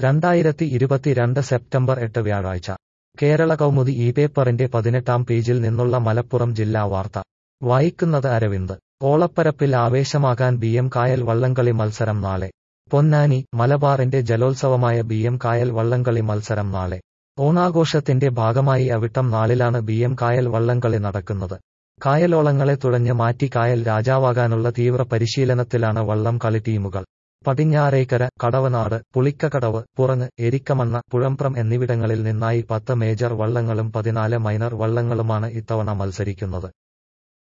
രണ്ടായിരത്തി ഇരുപത്തിരണ്ട് സെപ്റ്റംബർ എട്ട് വ്യാഴാഴ്ച കേരള കൗമുദി ഈ പേപ്പറിന്റെ പതിനെട്ടാം പേജിൽ നിന്നുള്ള മലപ്പുറം ജില്ലാ വാർത്ത വായിക്കുന്നത് അരവിന്ദ് ഓളപ്പരപ്പിൽ ആവേശമാകാൻ ബി എം കായൽ വള്ളംകളി മത്സരം നാളെ പൊന്നാനി മലബാറിന്റെ ജലോത്സവമായ ബി എം കായൽ വള്ളംകളി മത്സരം നാളെ ഓണാഘോഷത്തിന്റെ ഭാഗമായി അവിട്ടം നാളിലാണ് ബി എം കായൽ വള്ളംകളി നടക്കുന്നത് കായലോളങ്ങളെ തുഴഞ്ഞ് മാറ്റി കായൽ രാജാവാകാനുള്ള തീവ്ര പരിശീലനത്തിലാണ് വള്ളം കളി ടീമുകൾ പടിഞ്ഞാറേക്കര കടവനാട് പുളിക്കക്കടവ് പുറങ്ങ് എരിക്കമണ്ണ പുഴമ്പ്രം എന്നിവിടങ്ങളിൽ നിന്നായി പത്ത് മേജർ വള്ളങ്ങളും പതിനാല് മൈനർ വള്ളങ്ങളുമാണ് ഇത്തവണ മത്സരിക്കുന്നത്